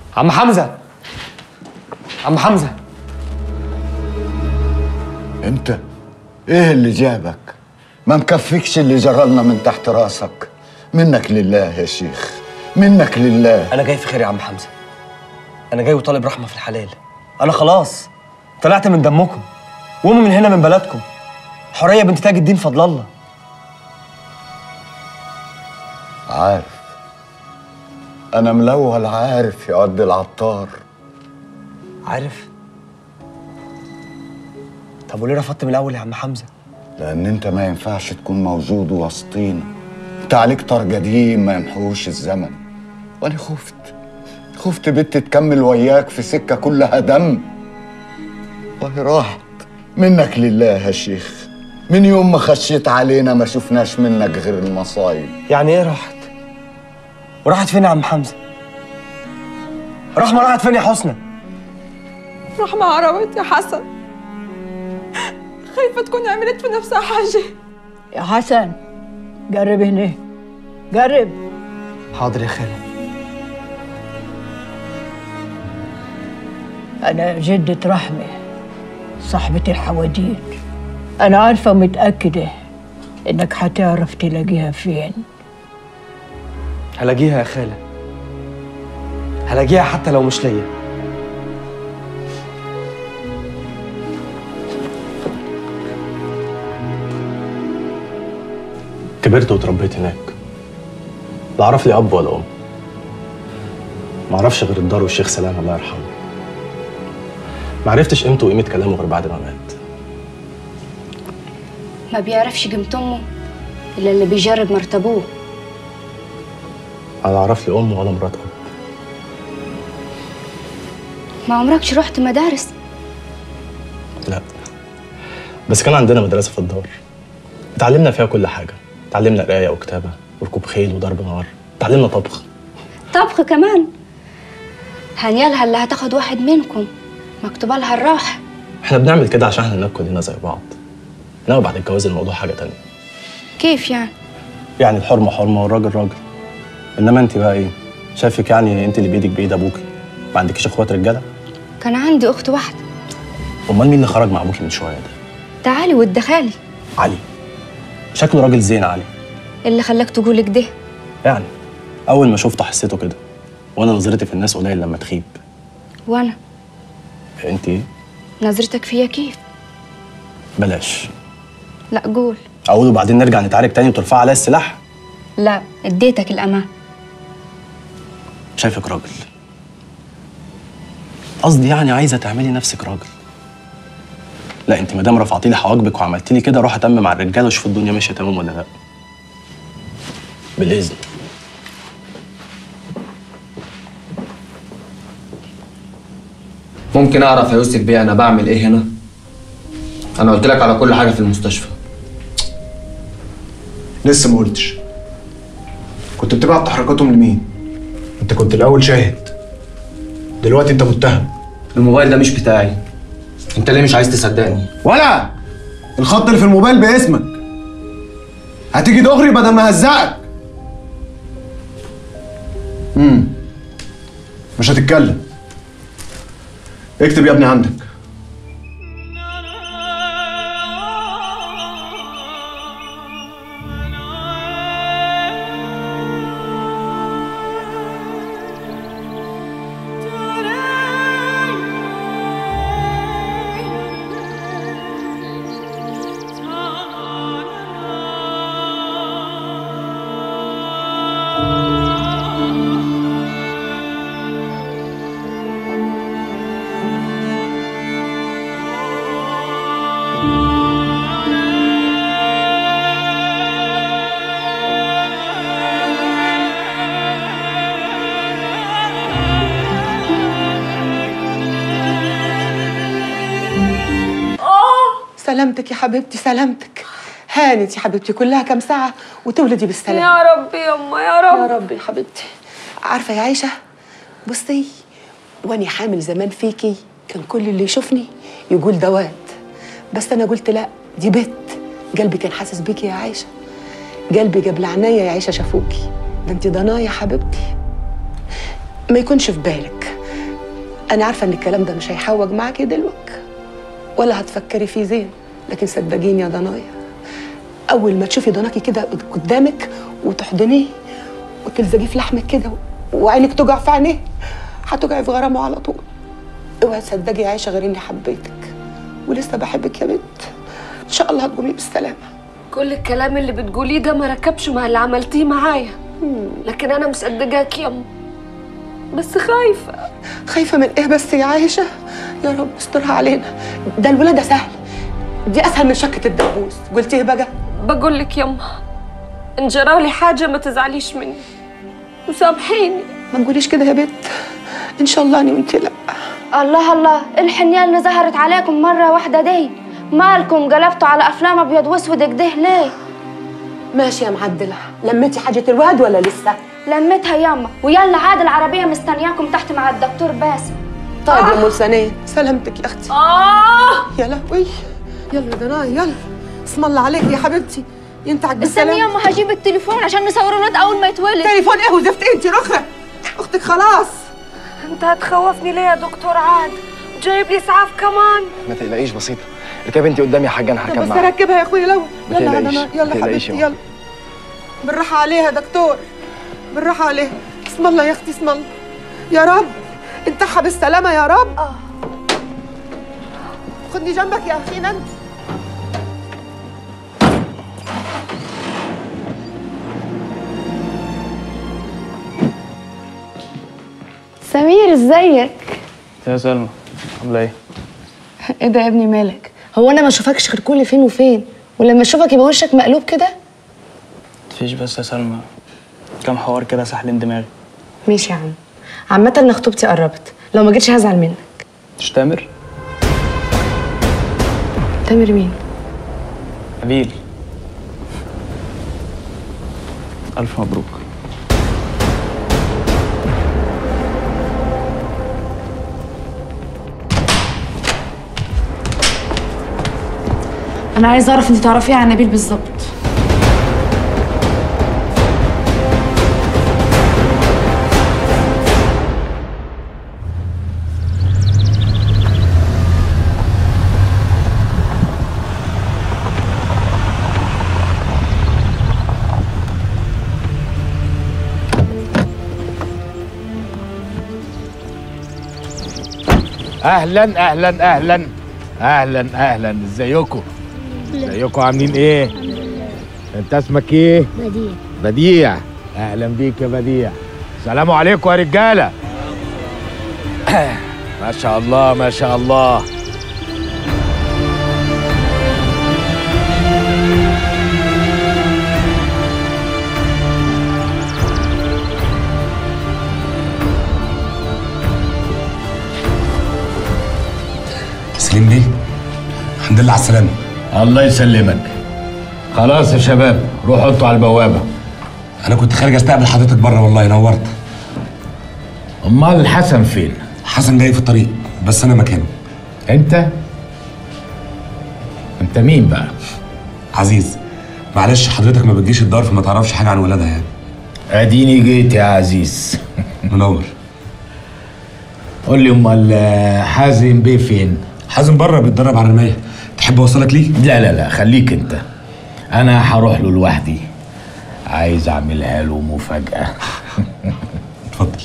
عم حمزه عم حمزه انت ايه اللي جابك ما مكفيكش اللي جرالنا من تحت راسك منك لله يا شيخ منك لله انا جاي في خير يا عم حمزه انا جاي وطالب رحمه في الحلال انا خلاص طلعت من دمكم وامي من هنا من بلدكم حوريه بنت تاج الدين فضل الله عارف انا ملول عارف يا قد العطار عارف طب وليه رفضت من الاول يا عم حمزه لان انت ما ينفعش تكون موجود وسطينا انت عليك طار قديم ما يمحوش الزمن وانا خفت خفت بنت تكمل وياك في سكه كلها دم وهي راحت منك لله يا شيخ من يوم ما خشيت علينا ما شفناش منك غير المصايب يعني ايه راحت وراحت فين يا عم حمزه رحمه راحت فين يا حسنى رحمة عربت يا حسن خايفة تكون عملت في نفسها حاجة يا حسن جرب هنا جرب حاضر يا خاله أنا جدة رحمة صاحبة الحواديت أنا عارفة ومتأكدة إنك هتعرف تلاقيها فين هلاقيها يا خاله هلاقيها حتى لو مش ليا كبرت وتربيت هناك لا اعرف لي اب ولا ام ما اعرفش غير الدار والشيخ سلام الله يرحمه ما عرفتش قيمته وقيمه كلامه غير بعد ما مات ما بيعرفش قيمة أمه إلا اللي بيجرب مرتبوه ولا اعرف لي ام ولا مرات اب ما عمركش رحت مدارس لا بس كان عندنا مدرسه في الدار اتعلمنا فيها كل حاجه اتعلمنا قرايه وكتابه وركوب خيل وضرب نار اتعلمنا طبخ طبخ كمان هنيالها اللي هتاخد واحد منكم مكتوبة لها الراحة احنا بنعمل كده عشان احنا ناكل كلنا زي بعض انما بعد الجواز الموضوع حاجه تانية كيف يعني؟ يعني الحرمه حرمه والراجل راجل انما انت بقى ايه شايفك يعني انت اللي بايدك بايد ابوكي ما عندكيش اخوات رجاله كان عندي أخت واحدة امال مين اللي خرج مع ابوكي من شويه ده تعالي والدخالي علي شكله راجل زين علي اللي خلاك تقول كده يعني اول ما شفته حسيته كده وانا نظرتي في الناس قليل لما تخيب وأنا انت ايه نظرتك فيا كيف؟ بلاش لا قول اقول وبعدين نرجع نتعارك تاني وترفع عليا السلاح لا اديتك الأمان شايفك راجل قصدي يعني عايزه تعملي نفسك راجل لا انت ما دام رفعتي لي حواجبك وعملتي لي كده روح اتمم مع الرجاله وشوف الدنيا ماشيه تمام ولا لا بالاذن ممكن اعرف يا يوسف بيه انا بعمل ايه هنا انا قلت لك على كل حاجه في المستشفى لسه ما قلتش كنت بتبعت تحركاتهم لمين؟ انت كنت الاول شاهد دلوقتي انت متهم الموبايل ده مش بتاعي انت ليه مش عايز تصدقني ولا الخط اللي في الموبايل باسمك هتيجي دغري بدل ما هزقك امم مش هتتكلم اكتب يا ابني عندك سلامتك يا حبيبتي سلامتك هانت يا حبيبتي كلها كام ساعة وتولدي بالسلام يا رب يا أما يا رب يا رب يا حبيبتي عارفة يا عيشة بصي واني حامل زمان فيكي كان كل اللي يشوفني يقول ده واد بس انا قلت لا دي بنت قلبي كان حاسس بيكي يا عايشة قلبي جاب لعناية يا عيشة شافوكي ده انت ضنايا يا حبيبتي ما يكونش في بالك انا عارفه ان الكلام ده مش هيحوج معاكي دلوقتي ولا هتفكري فيه زين لكن صدقيني يا ضنايا اول ما تشوفي ضناكي كده قدامك وتحضنيه وتلزقيه في لحمك كده وعينك توجع في عينيه هتوجعي في غرامه على طول اوعي تصدقي يا عايشه غير اني حبيتك ولسه بحبك يا بنت ان شاء الله هتقومي بالسلامه كل الكلام اللي بتقوليه ده ما ركبش مع اللي عملتيه معايا لكن انا مصدقاك يما بس خايفه خايفه من ايه بس يا عايشه يا رب استرها علينا ده الولاده سهل دي اسهل من شكه الدبوس قلتي ايه بقى بقول لك يما ان جرالي حاجه ما تزعليش مني وسامحيني ما تقوليش كده يا بنت ان شاء الله اني وانت لا الله الله الحنية اللي ظهرت عليكم مرة واحدة دي مالكم قلبتوا على أفلام أبيض وأسود كده ليه؟ ماشي يا معدله لميتي حاجه الواد ولا لسه لميتها ياما ويلا عاد العربية مستنياكم تحت مع الدكتور باسم طيب يا ام سنين سلامتك يا اختي اه يا لهوي يلا يا دناي يلا اسم الله عليك يا حبيبتي ينتعك استني بالسلامه ياما هجيب التليفون عشان نصور الولد أول ما يتولد تليفون ايه وزفت انت رخه اختك خلاص انت هتخوفني ليه يا دكتور عاد جايب لي اسعاف كمان ما تقلقيش بسيطه اركبي انت قدامي يا حاجه انا طب هركب بس معاك ركبها يا اخويا لو ما يلا يا تقلقيش، دناي ما يلا تقلقيش حبيبتي يا يلا بالراحه عليها يا دكتور بالراحه عليها اسم الله يا اختي اسم الله يا رب انتحها بالسلامه يا رب خدني جنبك يا اخينا انت سمير ازيك يا سلمى عامله ايه ايه ده يا ابني مالك هو انا ما اشوفكش غير كل فين وفين ولما اشوفك يبقى وشك مقلوب كده مفيش بس يا سلمى كام حوار كده ساحلين دماغي ماشي يا عم عامه انا خطوبتي قربت لو ما جيتش هزعل منك مش تامر تامر مين نبيل الف مبروك انا عايزه اعرف انت تعرفي ايه عن نبيل بالظبط اهلا اهلا اهلا اهلا اهلا ازيكم ازيكم عاملين ايه انت اسمك ايه بديع بديع اهلا بيك يا بديع سلام عليكم يا رجاله ما شاء الله ما شاء الله سليم بيه الحمد لله على السلامة الله يسلمك خلاص يا شباب روحوا حطوا على البوابه أنا كنت خارج أستقبل حضرتك بره والله نورت امال حسن فين حسن جاي في الطريق بس أنا مكانه انت انت مين بقى عزيز معلش حضرتك ما بتجيش الدار فما تعرفش حاجة عن ولادها يعني اديني جيت يا عزيز منور قول لي امال آه، حازم بيه فين حازم بره بيتدرب على المية تحب أوصلك ليه؟ لا لا لا خليك انت انا هروح له لوحدي عايز اعملها له مفاجأة اتفضل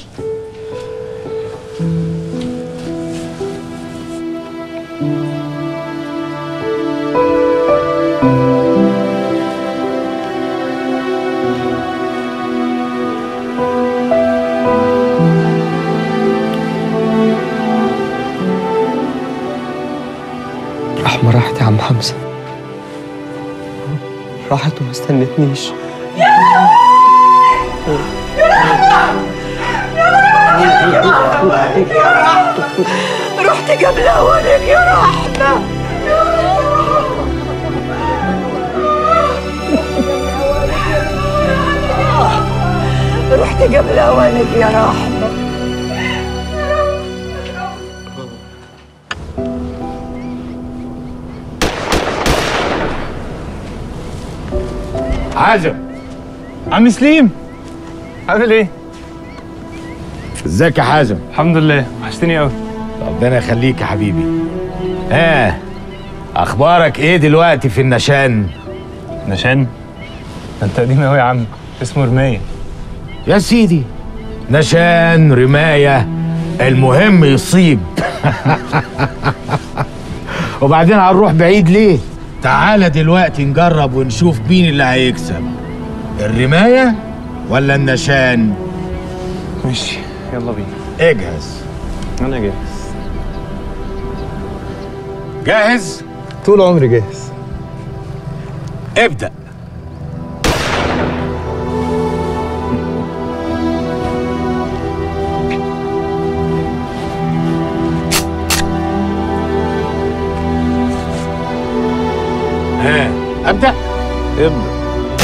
رحمة راحت يا عم حمزة راحت وما استنتنيش رحت قبل أولك يا رحمة رحت قبل أولك يا رحمة حازم عم سليم عامل ايه ازيك يا حازم الحمد لله وحشتني قوي ربنا يخليك يا حبيبي ها اخبارك ايه دلوقتي في النشان نشان انت قديم قوي يا عم اسمه رماية يا سيدي نشان رماية المهم يصيب وبعدين هنروح بعيد ليه تعالى دلوقتي نجرب ونشوف مين اللي هيكسب الرماية ولا النشان ماشي يلا بينا اجهز انا جاهز جاهز طول عمري جاهز ابدأ ها ابدأ ابدا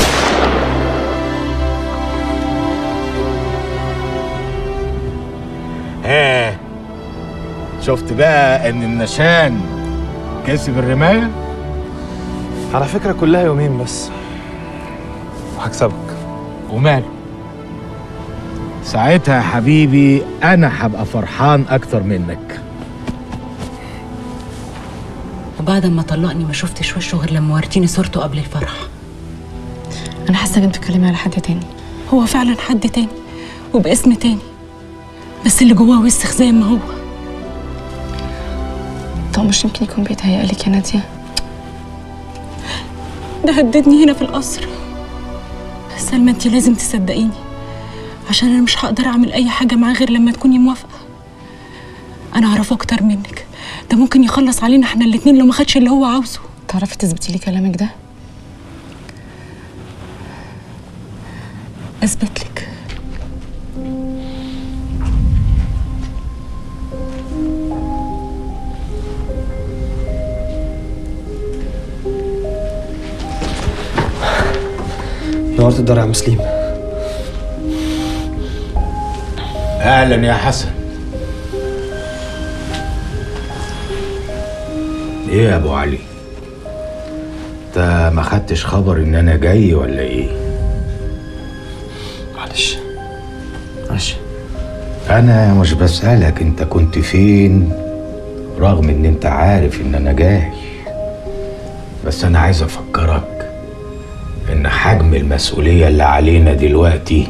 ها شفت بقى ان النشان كسب الرماية على فكرة كلها يومين بس وهكسبك وماله ساعتها يا حبيبي انا هبقى فرحان اكتر منك وبعد ما طلقني ما شفتش وشه غير لما وريتيني صورته قبل الفرح انا حاسه انك بتتكلمي على حد تاني هو فعلا حد تاني وباسم تاني بس اللي جواه وسخ زي ما هو طب مش يمكن يكون بيتهيألك يا ناديه ده هددني هنا في القصر سلمى انت لازم تصدقيني عشان انا مش هقدر اعمل اي حاجه معاه غير لما تكوني موافقه انا اعرفه اكتر منك ده ممكن يخلص علينا احنا الاتنين لو ما خدش اللي هو عاوزه تعرفي تثبتي لي كلامك ده اثبت لك نورت الدار يا عم سليم اهلا يا حسن ايه يا ابو علي انت ما خدتش خبر ان انا جاي ولا ايه معلش معلش انا مش بسالك انت كنت فين رغم ان انت عارف ان انا جاي بس انا عايز افكرك ان حجم المسؤوليه اللي علينا دلوقتي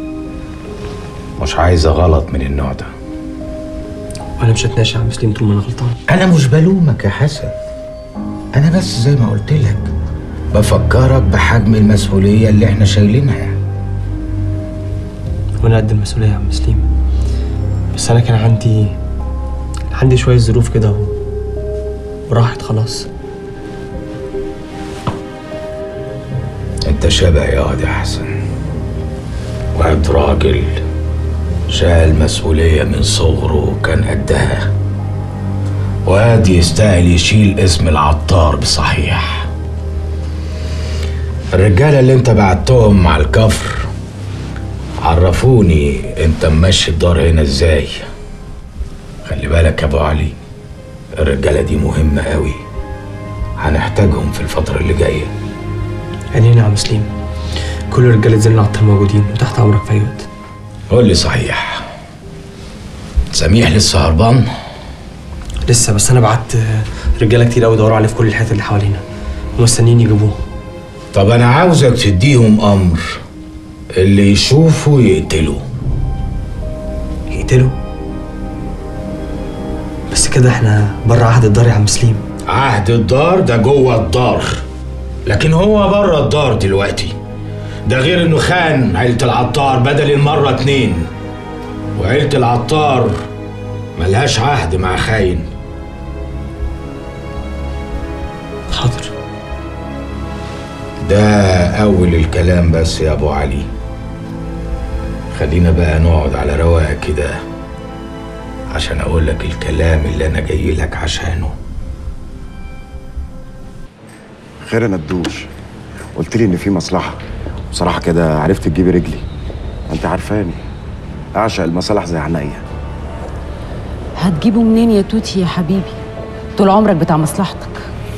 مش عايزه غلط من النوع ده وانا مش هتناقش يا عم سليم طول ما انا غلطان انا مش بلومك يا حسن انا بس زي ما قلت لك بفكرك بحجم المسؤوليه اللي احنا شايلينها وانا قد المسؤوليه يا عم سليم بس انا كان عندي عندي شويه ظروف كده و... وراحت خلاص انت شبه يا واد يا حسن واد راجل شال مسؤولية من صغره وكان قدها واد يستاهل يشيل اسم العطار بصحيح الرجالة اللي انت بعتهم مع الكفر عرفوني انت ممشي الدار هنا ازاي خلي بالك يا ابو علي الرجالة دي مهمة قوي هنحتاجهم في الفترة اللي جايه عينينا يا عم سليم كل رجاله زين العطار موجودين وتحت امرك في اي وقت قول لي صحيح سميح لسه هربان لسه بس انا بعت رجاله كتير قوي يدوروا عليه في كل الحتت اللي حوالينا ومستنيين يجيبوه طب انا عاوزك تديهم امر اللي يشوفه يقتله يقتله بس كده احنا بره عهد الدار يا عم سليم عهد الدار ده جوه الدار لكن هو بره الدار دلوقتي ده غير انه خان عيلة العطار بدل المرة اتنين وعيلة العطار ملهاش عهد مع خاين حاضر ده أول الكلام بس يا أبو علي خلينا بقى نقعد على رواقة كده عشان أقول لك الكلام اللي أنا جاي لك عشانه خير يا ندوش قلت لي ان في مصلحه بصراحه كده عرفت تجيبي رجلي انت عارفاني اعشق المصالح زي عينيا هتجيبه منين يا توتي يا حبيبي طول عمرك بتاع مصلحتك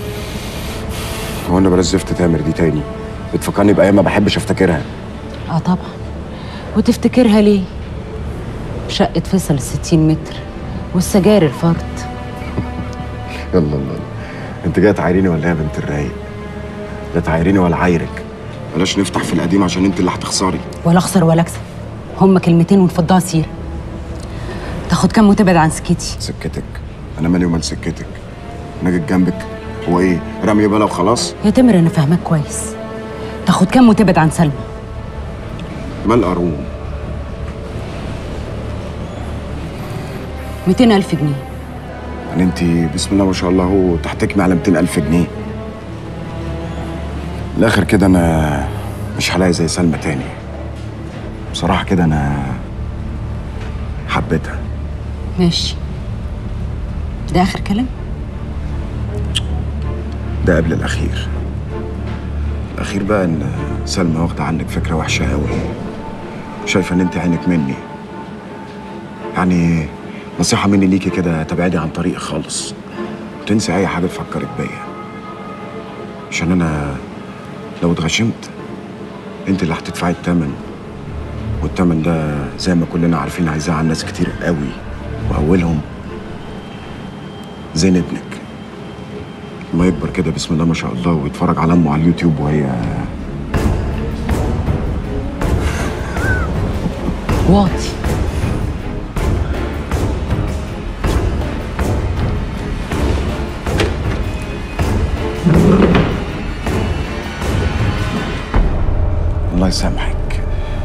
هو انا بلاش زفت تامر دي تاني بتفكرني بايام ما بحبش افتكرها اه طبعا وتفتكرها ليه شقة فيصل الستين متر والسجاير الفرد يلا يلا يلا. انت جاي تعايريني ولا ايه يا بنت الرايق لا تعايريني ولا عايرك بلاش نفتح في القديم عشان انت اللي هتخسري ولا اخسر ولا اكسب هما كلمتين ونفضها سيره تاخد كام وتبعد عن سكتي سكتك انا مالي ومال سكتك انا جيت جنبك هو ايه رمي بلا وخلاص يا تامر انا فاهماك كويس تاخد كام وتبعد عن سلمى مال قارون 200 الف جنيه يعني انت بسم الله ما شاء الله هو تحتكمي على 200 الف جنيه الاخر كده انا مش هلاقي زي سلمى تاني بصراحه كده انا حبيتها ماشي ده اخر كلام ده قبل الاخير الاخير بقى ان سلمى واخده عنك فكره وحشه قوي شايفه ان انت عينك مني يعني نصيحه مني ليكي كده تبعدي عن طريقي خالص وتنسي اي حاجه تفكرك بيا عشان انا لو اتغشمت انت اللي هتدفعي الثمن والثمن ده زي ما كلنا عارفين عايزاه على ناس كتير قوي واولهم زين ابنك ما يكبر كده بسم الله ما شاء الله ويتفرج على امه على اليوتيوب وهي واطي الله يسامحك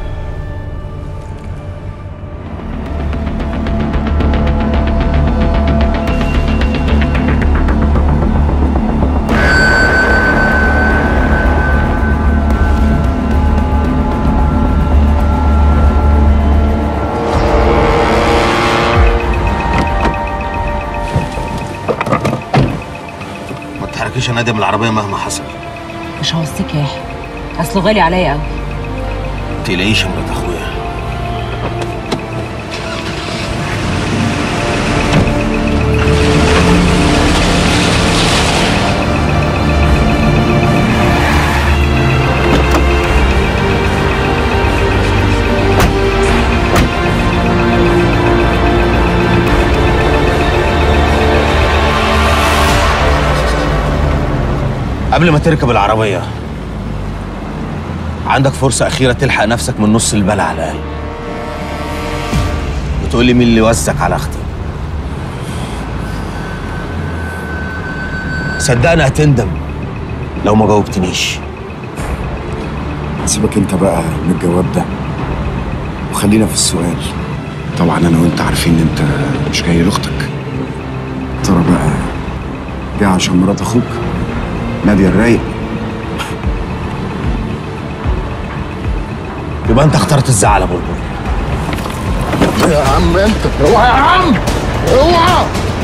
ما تحركيش يا ناديه من العربيه مهما حصل مش هوصيك يا يحيى اصله غالي عليا قوي ما تقلقيش يا مرات اخويا قبل ما تركب العربيه عندك فرصة أخيرة تلحق نفسك من نص البلع على الأقل وتقول لي مين اللي وزك على أختي صدقني هتندم لو ما جاوبتنيش سيبك انت بقى من الجواب ده وخلينا في السؤال طبعا انا وانت عارفين ان انت مش جاي لاختك ترى بقى جاي عشان مرات اخوك نادية الرايق يبقى أنت اخترت الزعل يا بلبل يا عم انت اوعى يا عم اوعى